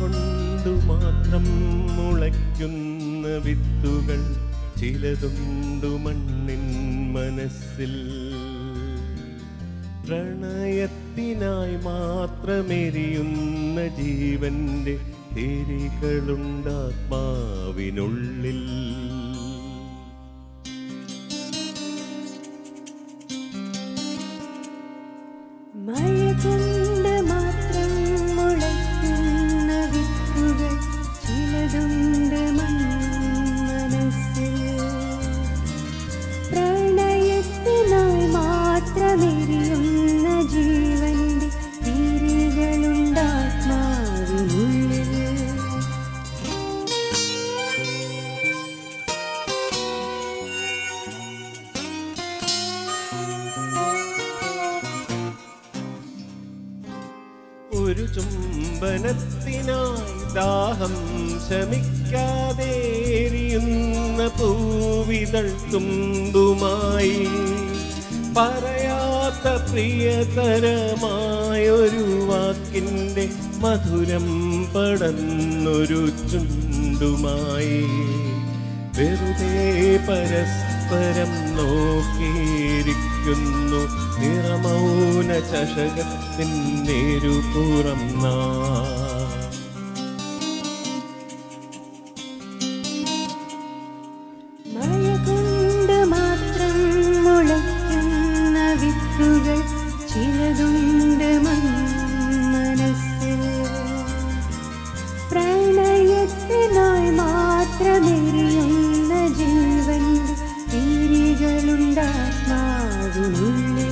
കൊണ്ടു മാത്രം മുളയ്ക്കുന്ന വിത്തുകൾ ചിലതുണ്ടു മണ്ണിൻ മനസ്സിൽ പ്രണയത്തിനായി മാത്രമെരിയുന്ന ജീവന്റെ തിരികളുണ്ടാത്മാവിനുള്ളിൽ മഴ കൊണ്ട് മാത്രം മുളയ്ക്കുന്ന വിത്തുകൾ ചിലതുണ്ട് മനസ്സിൽ പ്രണയത്തിനായി മാത്രമെരിയുന്ന ജീവന്റെ തിരികളുണ്ടാത്മാവിനുള്ളിൽ ഒരു ചുംബനത്തിനായി ദാഹം ശമിക്കാതെ എരിയുന്ന പൂവിതൾ തുമ്പുമായി പറയാത്ത പ്രിയതരമായൊരു വാക്കിൻ്റെ മധുരം പടന്നൊരു ചുണ്ടുമായി വെറുതെ പരസ്പരം നോക്കിയിരിക്കുന്നു നിറമൗന ചഷകത്തിനേരുപുറം നാ മഴ കൊണ്ട് മാത്രം മുളയ്ക്കുന്ന വിത്തുകൾ ചിലതുണ്ട് മനസ്സിൽ പ്രണയത്തിനായി മാത്രമെരിയുന്ന ജീവന്റെ തിരികളുണ്ടാത്മാവിനുള്ളിൽ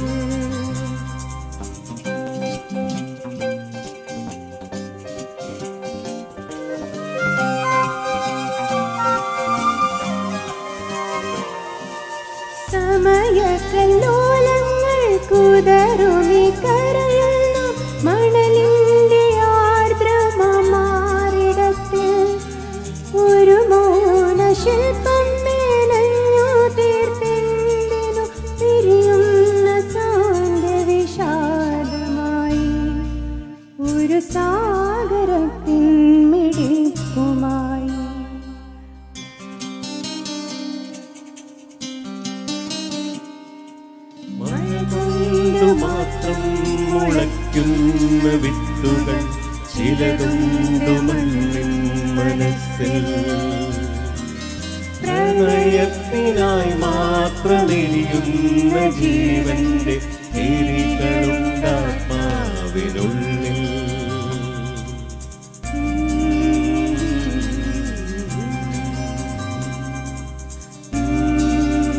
സമയക്കല്ലോലങ്ങൾ കുതറുമി കരയുന്നു മണലിന്റെ ആർദ്രമാറിടത്തിൽ ഒരു മൗന ശില്പം മേനഞ്ഞു തീർത്തെന്തിനു പിരിയുന്ന സാന്ത വിഷാദമായി ഒരു സാഗരത്തിൻ മിടിപ്പുമായി മഴ കൊണ്ടു മാത്രം മുളയ്ക്കുന്ന വിത്തുകൾ ചിലതുണ്ടു മണ്ണിൻ മനസ്സിൽ പ്രണയത്തിനായി മാത്രമെരിയുന്ന ജീവന്റെ തിരികളുണ്ടാത്മാവിനുള്ളിൽ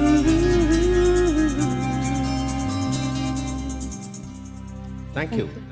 താങ്ക് യു